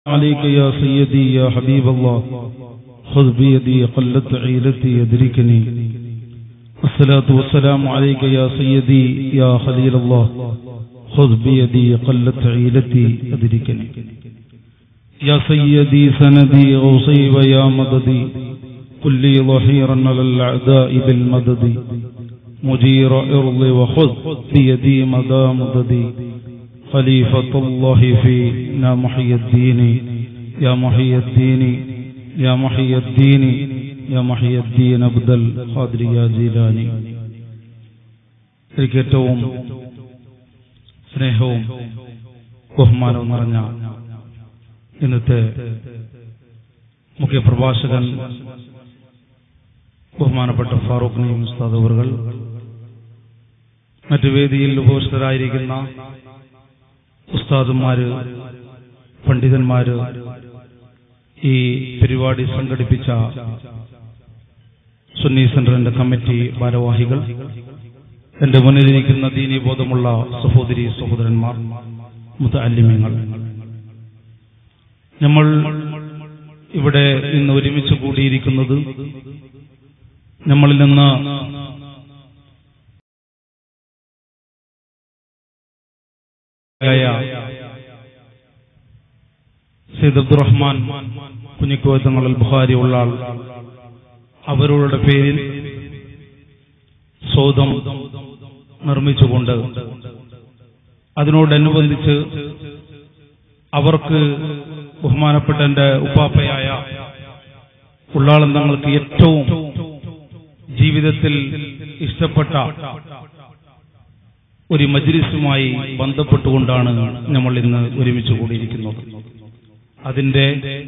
عليك يا سيدي يا حبيب الله خذ بيدي قلت عيلتي يدركني الصلاة والسلام عليك يا سيدي يا خليل الله خذ بيدي قلت عيلتي أدركني يا سيدي سندي غوصي ويا مددي قل لي ظهيرا على الأعداء بالمدد مجير إرضي وخذ بيدي مدى مددي خليفة الله فينا محي الدين يا محي الدين يا محي الدين يا محي الدين عبد القادر يا جيلاني എനിക്ക് ഏറ്റവും സ്നേഹവും ബഹുമാനവും നിറഞ്ഞ ഇന്നത്തെ മുഖ്യ പ്രഭാഷകൻ ബഹുമാനപ്പെട്ട ഫാറൂഖ് നഈം ഉസ്താദ് അവറുകൾ മറ്റു വേദിയിൽ ഉപവിഷ്ടരായിരിക്കുന്ന ഉസ്താദുമാര് പണ്ഡിതന്മാര് ഈ പരിപാടി സംഘടിപ്പിച്ച സുന്നി സെന്ററിന്റെ കമ്മിറ്റി ഭാരവാഹികൾ എന്റെ മുന്നിലിരിക്കുന്ന ദീനീബോധമുള്ള സഹോദരി സഹോദരന്മാർ മുത്തല്ലിമ്യങ്ങൾ നമ്മൾ ഇവിടെ ഇന്ന് ഒരുമിച്ച് കൂടിയിരിക്കുന്നത് നമ്മളിൽ നിന്ന് സയ്യിദ് അബ്ദുറഹ്മാൻ കുഞ്ഞിക്കോത്തങ്ങളിൽ ബുഹാരി ഉള്ള ആൾ അവരുടെ പേരിൽ സൗദം നിർമ്മിച്ചുകൊണ്ട് അതിനോടനുബന്ധിച്ച് അവർക്ക് ബഹുമാനപ്പെട്ട എന്റെ ഉപ്പാപ്പയായ ഉള്ളാളം തങ്ങൾക്ക് ഏറ്റവും ജീവിതത്തിൽ ഇഷ്ടപ്പെട്ട ഒരു മജ്ലിസുമായി ബന്ധപ്പെട്ടുകൊണ്ടാണ് നമ്മൾ ഇന്ന് ഒരുമിച്ച് കൂടിയിരിക്കുന്നത് അതിന്റെ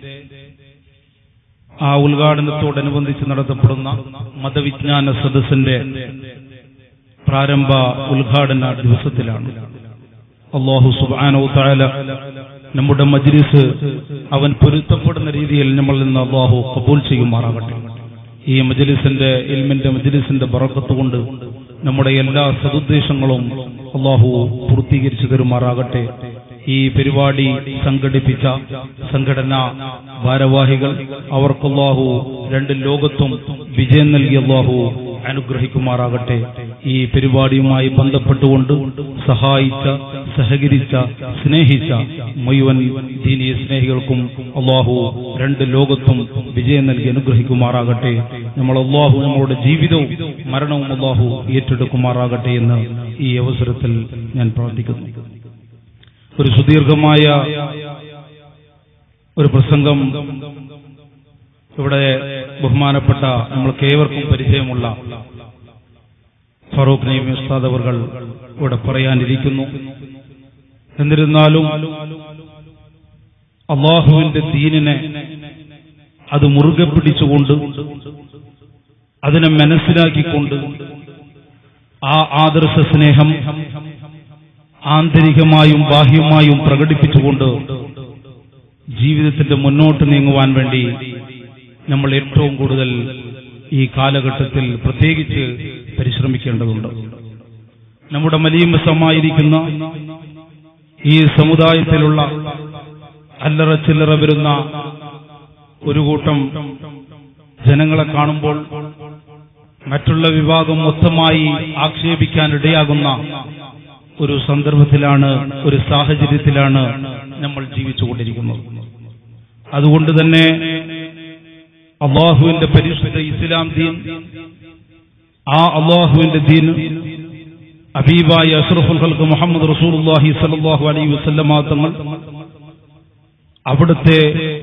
ആ ഉദ്ഘാടനത്തോടനുബന്ധിച്ച് നടത്തപ്പെടുന്ന മതവിജ്ഞാന സദസ്സിന്റെ പ്രാരംഭ ഉദ്ഘാടന ദിവസത്തിലാണ് അള്ളാഹു സുബാനോ താല നമ്മുടെ മജ്ലിസ് അവൻ പൊരുത്തപ്പെടുന്ന രീതിയിൽ നമ്മളിൽ നിന്ന് അള്ളാഹു കബൂൽ ചെയ്യുമാറാകട്ടെ ഈ മജ്ലിസിന്റെ ഇൽമിന്റെ മജ്ലിസിന്റെ ബറക്കത്ത് കൊണ്ട് നമ്മുടെ എല്ലാ സതുദ്ദേശങ്ങളും അള്ളാഹു പൂർത്തീകരിച്ചു തരുമാറാകട്ടെ ഈ പരിപാടി സംഘടിപ്പിച്ച സംഘടനാ ഭാരവാഹികൾ അവർക്ക് അള്ളാഹു രണ്ട് ലോകത്തും വിജയം നൽകി അള്ളാഹു അനുഗ്രഹിക്കുമാറാകട്ടെ ഈ പരിപാടിയുമായി ബന്ധപ്പെട്ടുകൊണ്ട് സഹായിച്ച സഹകരിച്ച സ്നേഹിച്ച മുഴുവൻ ദീനീയ സ്നേഹികൾക്കും അള്ളാഹു രണ്ട് ലോകത്തും വിജയം നൽകി അനുഗ്രഹിക്കുമാറാകട്ടെ നമ്മൾ അള്ളാഹു നമ്മളുടെ ജീവിതവും മരണവും അള്ളാഹു ഏറ്റെടുക്കുമാറാകട്ടെ എന്ന് ഈ അവസരത്തിൽ ഞാൻ പ്രാർത്ഥിക്കുന്നു ഒരു സുദീർഘമായ ഒരു പ്രസംഗം ഇവിടെ ബഹുമാനപ്പെട്ട നമ്മൾക്ക് ഏവർക്കും പരിചയമുള്ള ഫറൂഖ് നൈം ഉസ്താദ് അവർ ഇവിടെ പറയാനിരിക്കുന്നു എന്നിരുന്നാലും അള്ളാഹുവിന്റെ ദീനിനെ അത് മുറുകെ പിടിച്ചുകൊണ്ട് അതിനെ മനസ്സിലാക്കിക്കൊണ്ട് ആ ആദർശ സ്നേഹം ആന്തരികമായും ബാഹ്യമായും പ്രകടിപ്പിച്ചുകൊണ്ട് ജീവിതത്തിന്റെ മുന്നോട്ട് നീങ്ങുവാൻ വേണ്ടി നമ്മൾ ഏറ്റവും കൂടുതൽ ഈ കാലഘട്ടത്തിൽ പ്രത്യേകിച്ച് പരിശ്രമിക്കേണ്ടതുണ്ട് നമ്മുടെ മലീമസമായിരിക്കുന്ന ഈ സമുദായത്തിലുള്ള അല്ലറ ചില്ലറ വരുന്ന ഒരു കൂട്ടം ജനങ്ങളെ കാണുമ്പോൾ മറ്റുള്ള വിഭാഗം മൊത്തമായി ആക്ഷേപിക്കാൻ ഇടയാകുന്ന ഒരു സന്ദർഭത്തിലാണ് ഒരു സാഹചര്യത്തിലാണ് നമ്മൾ ജീവിച്ചുകൊണ്ടിരിക്കുന്നത് അതുകൊണ്ട് തന്നെ അള്ളാഹുവിന്റെ പരിശുദ്ധ ഇസ്ലാം ദീൻ ആ അള്ളാഹുവിന്റെ ദീൻ അബീബായ അഷ്റഫുൽ ഖൽക്ക് മുഹമ്മദ് റസൂലുള്ളാഹി സ്വല്ലല്ലാഹു അലൈഹി വസല്ലമ തങ്ങൾ അവിടുത്തെ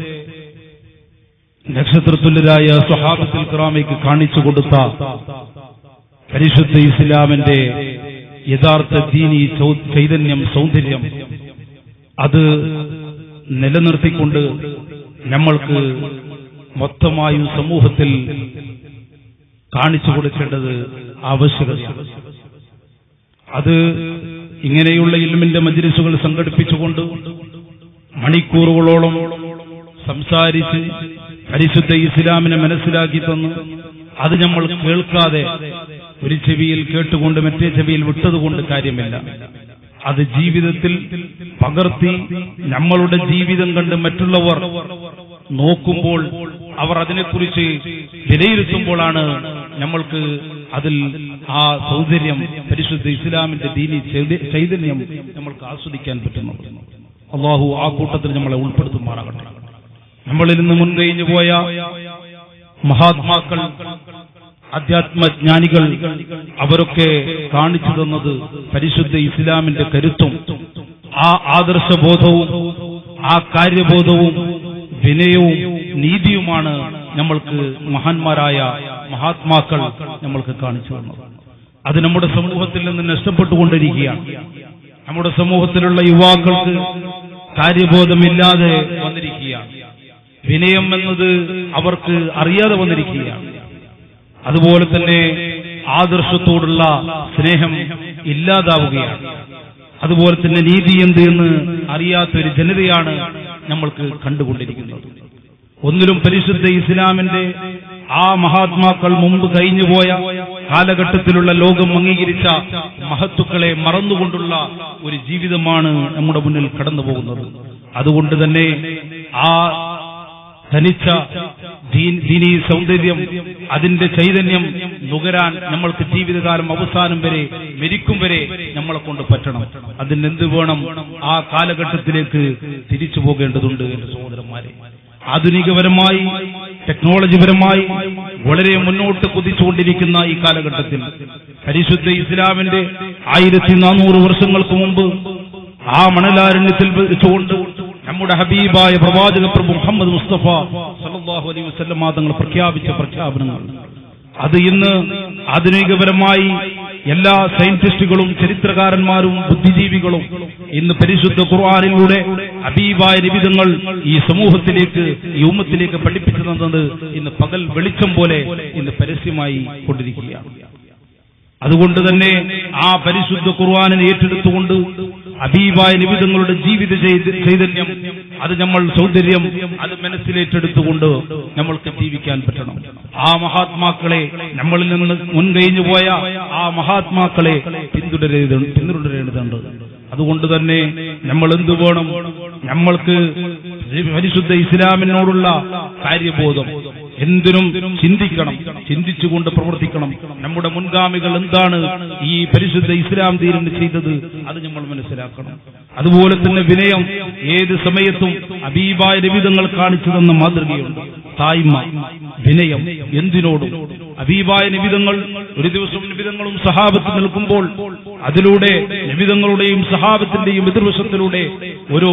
നക്ഷത്രത്തുല്യരായ സ്വഹാബത്തുൽ കിറാമയ്ക്ക് കാണിച്ചു കൊടുത്ത പരിശുദ്ധ ഇസ്ലാമിന്റെ യഥാർത്ഥ ദീനി ചൗ- ചൈതന്യം സൗന്ദര്യം അത് നിലനിർത്തിക്കൊണ്ട് നമ്മൾക്ക് മൊത്തമായും സമൂഹത്തിൽ കാണിച്ചു കൊടുക്കേണ്ടത് ആവശ്യകതയാണ് അത് ഇങ്ങനെയുള്ള ഇൽമിന്റെ മജ്ലിസുകൾ സംഘടിപ്പിച്ചുകൊണ്ട് മണിക്കൂറുകളോളം സംസാരിച്ച് പരിശുദ്ധ ഇസ്ലാമിനെ മനസ്സിലാക്കി തന്ന് അത് നമ്മൾ കേൾക്കാതെ ഒരു ചെവിയിൽ കേട്ടുകൊണ്ട് മറ്റേ ചെവിയിൽ വിട്ടതുകൊണ്ട് കാര്യമില്ല അത് ജീവിതത്തിൽ പകർത്തി നമ്മളുടെ ജീവിതം കണ്ട് മറ്റുള്ളവർ നോക്കുമ്പോൾ അവർ അതിനെക്കുറിച്ച് വിലയിരുത്തുമ്പോഴാണ് നമ്മൾക്ക് അതിൽ ആ സൗന്ദര്യം പരിശുദ്ധ ഇസ്ലാമിന്റെ ദീനി ചൈത- ചൈതന്യം നമ്മൾക്ക് ആസ്വദിക്കാൻ പറ്റുന്നത് അള്ളാഹു ആ കൂട്ടത്തിൽ നമ്മളെ ഉൾപ്പെടുത്തുമാറാകട്ടെ നമ്മളിൽ നിന്ന് മുൻകഴിഞ്ഞു പോയ മഹാത്മാക്കൾ അധ്യാത്മജ്ഞാനികൾ അവരൊക്കെ കാണിച്ചു തന്നത് പരിശുദ്ധ ഇസ്ലാമിന്റെ കരുത്തും ആ ആദർശബോധവും ആ കാര്യബോധവും വിനയവും നീതിയുമാണ് നമ്മൾക്ക് മഹാന്മാരായ മഹാത്മാക്കൾ നമ്മൾക്ക് കാണിച്ചു തന്നത് അത് നമ്മുടെ സമൂഹത്തിൽ നിന്ന് നഷ്ടപ്പെട്ടുകൊണ്ടിരിക്കുകയാണ് നമ്മുടെ സമൂഹത്തിലുള്ള യുവാക്കൾക്ക് കാര്യബോധമില്ലാതെ വന്നിരിക്കുകയാണ് വിനയം എന്നത് അവർക്ക് അറിയാതെ വന്നിരിക്കുകയാണ് അതുപോലെ തന്നെ ആദർശത്തോടുള്ള സ്നേഹം ഇല്ലാതാവുകയാണ് അതുപോലെ തന്നെ നീതി എന്ത് എന്ന് അറിയാത്ത ഒരു ജനതയാണ് നമ്മൾക്ക് കണ്ടുകൊണ്ടിരിക്കുന്നത് ഒന്നിലും പരിശുദ്ധ ഇസ്ലാമിന്റെ ആ മഹാത്മാക്കൾ മുമ്പ് കഴിഞ്ഞുപോയ കാലഘട്ടത്തിലുള്ള ലോകം അംഗീകരിച്ച മഹത്തുക്കളെ മറന്നുകൊണ്ടുള്ള ഒരു ജീവിതമാണ് നമ്മുടെ മുന്നിൽ കടന്നു പോകുന്നത് അതുകൊണ്ട് തന്നെ ആ ധനിച്ച ദീൻ- ദീനീ സൗന്ദര്യം അതിന്റെ ചൈതന്യം നുകരാൻ നമ്മൾക്ക് ജീവിതകാലം അവസാനം വരെ മരിക്കും വരെ നമ്മളെ കൊണ്ട് പറ്റണം അതിനെന്ത് വേണം ആ കാലഘട്ടത്തിലേക്ക് തിരിച്ചു പോകേണ്ടതുണ്ട് എന്റെ സഹോദരന്മാരെ ആധുനികപരമായി ടെക്നോളജിപരമായി വളരെ മുന്നോട്ട് കുതിച്ചുകൊണ്ടിരിക്കുന്ന ഈ കാലഘട്ടത്തിൽ പരിശുദ്ധ ഇസ്ലാമിന്റെ ആയിരത്തി നാനൂറ് വർഷങ്ങൾക്ക് മുമ്പ് ആ മണലാരണ്യത്തിൽ വെച്ചുകൊണ്ട് നമ്മുടെ ഹബീബായ പ്രവാചക പ്രഭു മുഹമ്മദ് മുസ്തഫ സല്ലല്ലാഹു അലൈഹി വസല്ലം തങ്ങൾ പ്രഖ്യാപിച്ച പ്രഖ്യാപനങ്ങൾ അത് ഇന്ന് ആധുനികപരമായി എല്ലാ സയന്റിസ്റ്റുകളും ചരിത്രകാരന്മാരും ബുദ്ധിജീവികളും ഇന്ന് പരിശുദ്ധ ഖുർആാനിലൂടെ ഹബീബായ നിബിധങ്ങൾ ഈ സമൂഹത്തിലേക്ക് ഈ ഉമ്മത്തിലേക്ക് പഠിപ്പിച്ചു തന്നത് ഇന്ന് പകൽ വെളിച്ചം പോലെ ഇന്ന് പരസ്യമായി കൊണ്ടിരിക്കുകയാണ് അതുകൊണ്ട് തന്നെ ആ പരിശുദ്ധ ഖുർആാനിനെ ഏറ്റെടുത്തുകൊണ്ട് അബീബായ നിബിധങ്ങളുടെ ജീവിത ചെയ്ത- ചൈതന്യം അത് നമ്മൾ സൗന്ദര്യം അത് മനസ്സിലേറ്റെടുത്തുകൊണ്ട് നമ്മൾക്ക് ജീവിക്കാൻ പറ്റണം ആ മഹാത്മാക്കളെ നമ്മളിൽ നിന്ന് മുൻകഴിഞ്ഞു പോയ ആ മഹാത്മാക്കളെ പിന്തുടരേണ്ട പിന്തുടരേണ്ടതുണ്ട് അതുകൊണ്ട് തന്നെ നമ്മൾ എന്തു വേണം നമ്മൾക്ക് പരിശുദ്ധ ഇസ്ലാമിനോടുള്ള കാര്യബോധം എന്തിനും ചിന്തിക്കണം ചിന്തിച്ചുകൊണ്ട് പ്രവർത്തിക്കണം നമ്മുടെ മുൻഗാമികൾ എന്താണ് ഈ പരിശുദ്ധ ഇസ്ലാം ദീനിന് ചെയ്തത് അത് നമ്മൾ മനസ്സിലാക്കണം അതുപോലെ തന്നെ വിനയം ഏത് സമയത്തും അബീബായ രവിതങ്ങൾ കാണിച്ചു തന്ന മാതൃകയുണ്ട് തായ്മ വിനയം എന്തിനോടും അബീബായ നിബിതങ്ങൾ ഒരു ദിവസം നിബിതങ്ങളും സഹാബത്ത് നിൽക്കുമ്പോൾ അതിലൂടെ നിബിതങ്ങളുടെയും സഹാബത്തിന്റെയും എതിർവശത്തിലൂടെ ഒരു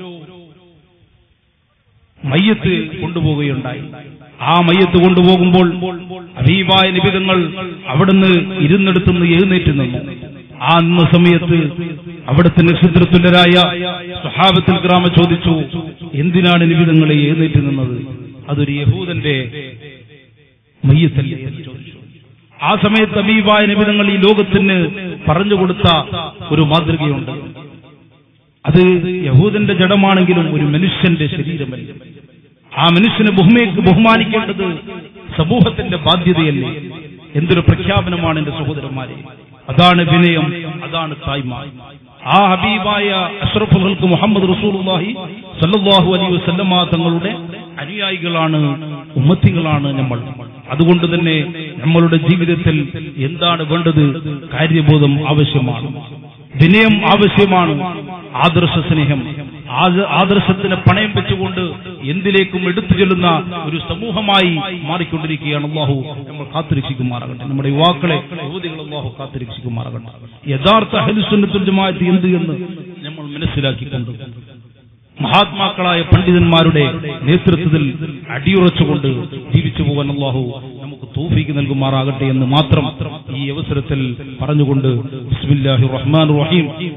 മയ്യത്ത് കൊണ്ടുപോവുകയുണ്ടായി ആ മയ്യത്ത് കൊണ്ടുപോകുമ്പോൾ അബീബായ നിബിതങ്ങൾ അവിടുന്ന് ഇരുന്നിടത്തുനിന്ന് എഴുന്നേറ്റ് നിന്നു ആ നിന്ന സമയത്ത് അവിടുത്തെ നക്ഷത്രത്തുല്യരായ സഹാബത്തിൽ ഗ്രാമ ചോദിച്ചു എന്തിനാണ് നിബിതങ്ങളെ എഴുന്നേറ്റ് നിന്നത് അതൊരു യഹൂദന്റെ മയ്യത്തല്ലേ എന്ന് ചോദിച്ചു ആ സമയത്ത് അബീബായ നിബിതങ്ങൾ ഈ ലോകത്തിന് പറഞ്ഞുകൊടുത്ത ഒരു മാതൃകയുണ്ട് അത് യഹൂദന്റെ ജഡമാണെങ്കിലും ഒരു മനുഷ്യന്റെ ശരീരമല്ല ആ മനുഷ്യനെ ബഹുമേ- ബഹുമാനിക്കേണ്ടത് സമൂഹത്തിന്റെ ബാധ്യതയല്ലേ എന്തൊരു പ്രഖ്യാപനമാണ് എന്റെ സഹോദരന്മാരെ അതാണ് വിനയം അതാണ് തായ്മ ആ ഹബീബായ അഷ്റഫുകൾക്ക് മുഹമ്മദ് റസൂലുള്ളാഹി സല്ലല്ലാഹു അലൈഹി വസല്ലമ തങ്ങളുടെ അനുയായികളാണ് ഉമ്മത്തികളാണ് നമ്മൾ അതുകൊണ്ട് തന്നെ നമ്മളുടെ ജീവിതത്തിൽ എന്താണ് വേണ്ടത് കാര്യബോധം ആവശ്യമാണ് വിനയം ആവശ്യമാണ് ആദർശ സ്നേഹം ആദ- ആദർശത്തിന് പണയം വെച്ചുകൊണ്ട് എന്തിലേക്കും എടുത്തു ചെല്ലുന്ന ഒരു സമൂഹമായി മാറിക്കൊണ്ടിരിക്കുകയാണ് അള്ളാഹു നമ്മൾ കാത്തുരക്ഷിക്കുമാറാകട്ടെ നമ്മുടെ യുവാക്കളെ യുവതികൾ അള്ളാഹു കാത്തുരക്ഷിക്കുമാറാകട്ടെ യഥാർത്ഥ ഹരിസുന്നത്തുൽ ജമാഅത്ത് എന്ത് എന്ന് നമ്മൾ മനസ്സിലാക്കിക്കൊണ്ട് മഹാത്മാക്കളായ പണ്ഡിതന്മാരുടെ നേതൃത്വത്തിൽ അടിയുറച്ചുകൊണ്ട് ജീവിച്ചു പോകാൻ അള്ളാഹു നമുക്ക് തൗഫീക്ക് നൽകുമാറാകട്ടെ എന്ന് മാത്രം ഈ അവസരത്തിൽ പറഞ്ഞുകൊണ്ട് ബിസ്മില്ലാഹിർ റഹ്മാൻ റഹീം